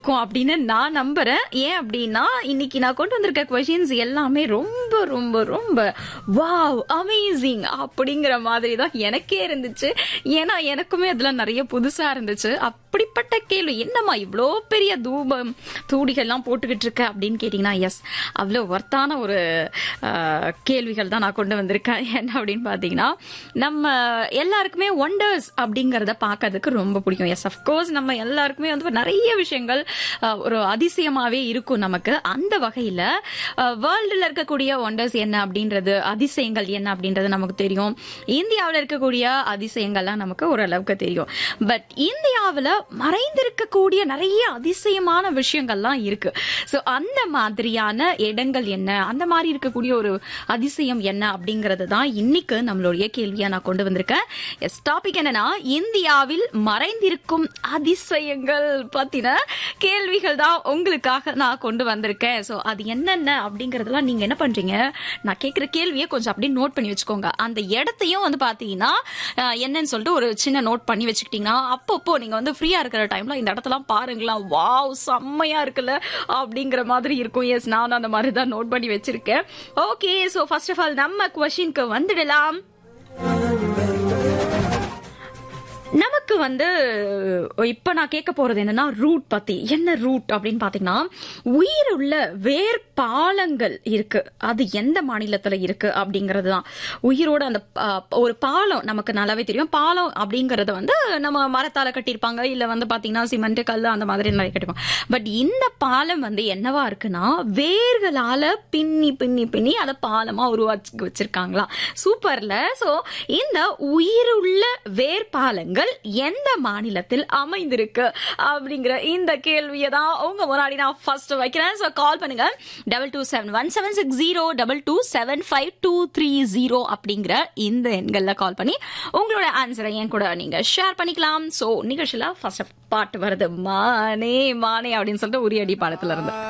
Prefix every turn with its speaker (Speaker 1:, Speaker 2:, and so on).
Speaker 1: இருக்கும் அப்படின்னு நான் நம்புறேன் ஏன் அப்படின்னா இன்னைக்கு நான் கொண்டு வந்திருக்க கொஷின்ஸ் எல்லாமே ரொம்ப ரொம்ப ரொம்ப வாவ் அமேசிங் அப்படிங்கிற மாதிரி தான் எனக்கே இருந்துச்சு ஏன்னா எனக்குமே அதுல நிறைய புதுசா இருந்துச்சு அப்படிப்பட்ட கேள்வி என்னம்மா இவ்வளோ பெரிய தூபம் தூடிகள்லாம் போட்டுக்கிட்டு இருக்க அப்படின்னு கேட்டீங்கன்னா எஸ் அவ்வளோ ஒர்த்தான ஒரு அஹ், கேள்விகள் தான் நான் கொண்டு வந்திருக்கேன் என்ன அப்படின்னு பார்த்தீங்கன்னா நம்ம எல்லாருக்குமே ஒண்டர்ஸ் அப்படிங்கறத பார்க்கறதுக்கு ரொம்ப பிடிக்கும் எஸ் அஃப்கோர்ஸ் நம்ம எல்லாருக்குமே வந்து நிறைய விஷயங்கள் அஹ், ஒரு அதிசயமாவே இருக்கும் நமக்கு அந்த வகையில வேர்ல்டுல இருக்கக்கூடிய ஒண்டர்ஸ் என்ன அப்படின்றது அதிசயங்கள் என்ன அப்படின்றது நமக்கு தெரியும் இந்தியாவில் இருக்கக்கூடிய அதிசயங்கள்லாம் நமக்கு ஓரளவுக்கு தெரியும் பட் இந்தியாவில் மறைந்திருக்கக்கூடிய நிறைய அதிசயமான விஷயங்கள்லாம் இருக்கு ஸோ அந்த மாதிரியான இடங்கள் என்ன அந்த மாதிரி இருக்கக்கூடிய ஒரு அதிசயம் என்ன அப்படிங்கறது தான் இன்னைக்கு நம்மளுடைய கேள்வியா நான் கொண்டு வந்திருக்கேன் எஸ் டாபிக் என்னன்னா இந்தியாவில் மறைந்திருக்கும் அதிசயங்கள் பத்தின கேள்விகள் தான் உங்களுக்காக நான் கொண்டு வந்திருக்கேன் ஸோ அது என்னென்ன அப்படிங்கறதெல்லாம் நீங்க என்ன பண்றீங்க நான் கேட்கிற கேள்வியை கொஞ்சம் அப்படியே நோட் பண்ணி வச்சுக்கோங்க அந்த இடத்தையும் வந்து பாத்தீங்கன்னா அஹ், என்னன்னு சொல்லிட்டு ஒரு சின்ன நோட் பண்ணி வச்சுக்கிட்டீங்கன்னா அப்பப்போ நீங்க வந்து ஃப்ரீயா இருக்கிற டைம்ல இந்த இடத்தெல்லாம் பாருங்களேன் வாவ் செம்மையா இருக்குல்ல அப்படிங்கிற மாதிரி இருக்கும் எஸ் நான் அந்த மாதிரி தான் நோட் பண்ணி வச்சிருக்கேன் okay so first of all நம்ம கொஷினுக்கு வந்துடலாம் நமக்கு வந்து இப்ப நான் கேட்க போறது என்னன்னா ரூட் பத்தி என்ன ரூட் அப்படின்னு பாத்தீங்கன்னா உயிர் உள்ள வேர் பாலங்கள் இருக்கு அது எந்த மாநிலத்துல இருக்கு அப்படிங்கிறது தான் உயிரோட அந்த ப- ஒரு பாலம் நமக்கு நல்லாவே தெரியும் பாலம் அப்படிங்கறது வந்து நம்ம மரத்தால கட்டியிருப்பாங்க இல்ல வந்து பாத்தீங்கன்னா சிமெண்ட் கல் அந்த மாதிரி நிறைய கட்டிருப்பாங்க பட் இந்த பாலம் வந்து என்னவா இருக்குன்னா வேர்களால பின்னி பின்னி பின்னி அதை பாலமா உருவாக்கி வச்சிருக்காங்களாம் சூப்பர்ல சோ இந்த உயிருள்ள வேர்பாலங்கள் எந்த மாநிலத்தில் அமைந்திருக்கு அப்படிங்கிற இந்த கேள்வியை தான் உங்க முன்னாடி நான் ஃபர்ஸ்ட் வைக்கிறேன் ஸோ கால் பண்ணுங்க double two seven one seven six zero double two seven five two three zero அப்படிங்கிற இந்த எண்கள்ல கால் பண்ணி உங்களோட ஆன்சரை என் கூட நீங்க ஷேர் பண்ணிக்கலாம் ஸோ நிகழ்ச்சியில ஃபர்ஸ்ட் பாட்டு வருது மானே மானே அப்படின்னு சொல்லிட்டு உரியடி பாடத்துல இருந்து